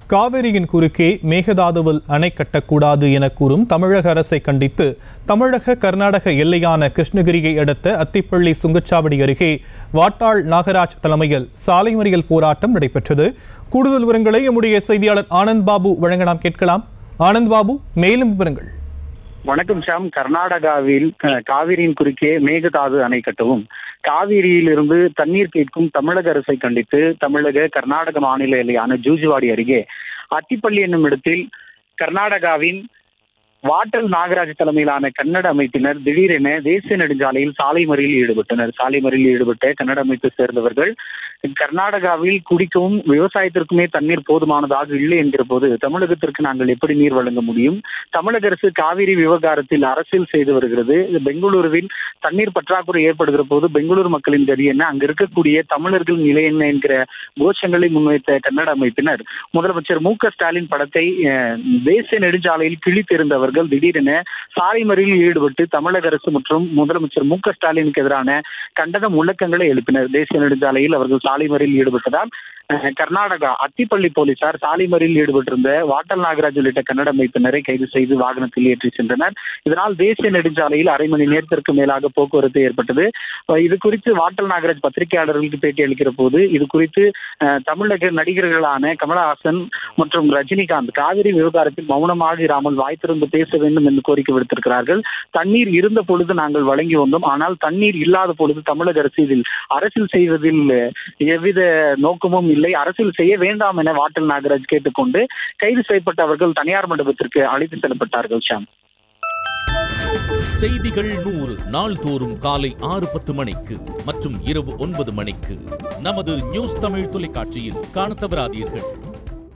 காவிரியின் குறுக்கே மேகதாதுவில் அணை கட்டக்கூடாது என கூறும் தமிழக அரசை கண்டித்து தமிழக கர்நாடக எல்லையான கிருஷ்ணகிரியை அடுத்த அத்திப்பள்ளி சுங்கச்சாவடி அருகே வாட்டாள் நாகராஜ் தலைமையில் சாலை மறியல் போராட்டம் நடைபெற்றது கூடுதல் விவரங்களை நம்முடைய செய்தியாளர் ஆனந்த் பாபு வழங்க நாம் கேட்கலாம் ஆனந்த் பாபு மேலும் விவரங்கள் வணக்கம் ஷாம் கர்நாடகாவில் அஹ், காவிரியின் குறுக்கே மேகதாது அணை கட்டவும் காவிரியிலிருந்து தண்ணீர் கேட்கும் தமிழக அரசை கண்டித்து தமிழக கர்நாடக மாநில எல்லையான ஜூஜுவாடி அருகே அத்திப்பள்ளி என்னும் இடத்தில் கர்நாடகாவின் வாட்டல் நாகராஜ் தலைமையிலான கன்னட அமைப்பினர் திடீரென தேசிய நெடுஞ்சாலையில் சாலை மறியலில் ஈடுபட்டனர் சாலை மறியலில் ஈடுபட்ட கன்னட அமைப்பை சேர்ந்தவர்கள் கர்நாடகாவில் குடிக்கவும் விவசாயத்திற்குமே தண்ணீர் போதுமானதாக இல்லை என்கிற போது தமிழகத்திற்கு நாங்கள் எப்படி நீர் வழங்க முடியும் தமிழக அரசு காவிரி விவகாரத்தில் அரசியல் செய்து வருகிறது இது பெங்களூருவில் தண்ணீர் பற்றாக்குறை ஏற்படுகிற போது பெங்களூரு மக்களின் கதி என்ன அங்க இருக்கக்கூடிய தமிழர்கள் நிலை என்ன என்கிற கோஷங்களை முன்வைத்த கன்னட அமைப்பினர் முதலமைச்சர் மு க ஸ்டாலின் படத்தை அஹ், தேசிய நெடுஞ்சாலையில் கிழித்திருந்தவர்கள் திடீரென சாலை மறியலில் ஈடுபட்டு தமிழக அரசு மற்றும் முதலமைச்சர் மு க ஸ்டாலினுக்கு எதிரான கண்டன முழக்கங்களை எழுப்பினர் தேசிய நெடுஞ்சாலையில் அவர்கள் சாலை மறியலில் ஈடுபட்டதால் அஹ், கர்நாடகா அத்திப்பள்ளி போலீசார் சாலை மறியலில் ஈடுபட்டிருந்த வாட்டல் நாகராஜ் உள்ளிட்ட கன்னட அமைப்பினரை கைது செய்து வாகனத்தில் ஏற்றி சென்றனர் இதனால் தேசிய நெடுஞ்சாலையில் அரை மணி நேரத்திற்கு மேலாக போக்குவரத்து ஏற்பட்டது அஹ், இது குறித்து வாட்டல் நாகராஜ் பத்திரிகையாளர்களுக்கு பேட்டி அளிக்கிற போது இது குறித்து அஹ், தமிழக நடிகர்களான கமலஹாசன் மற்றும் ரஜினிகாந்த் காவிரி விவகாரத்தில் மௌனமாக இராமல் வாய் திறந்து பேச வேண்டும் என்று கோரிக்கை விடுத்திருக்கிறார்கள் தண்ணீர் இருந்த பொழுது நாங்கள் வழங்கி வந்தோம் ஆனால் தண்ணீர் இல்லாத பொழுது தமிழக அரசு இதில் அரசியல் செய்வதில் எவ்வித நோக்கமும் இல்லை அரசியல் செய்ய வேண்டாம் என வாட்டல் நாகராஜ் கேட்டுக்கொண்டு கைது செய்யப்பட்டவர்கள் தனியார் மண்டபத்திற்கு அழைத்து செல்லப்பட்டார்கள் ஷாம் செய்திகள் நூறு நாள்தோறும் காலை ஆறு பத்து மணிக்கு மற்றும் இரவு ஒன்பது மணிக்கு நமது நியூஸ் தமிழ் தொலைக்காட்சியில் காணத் தவறாதீர்கள்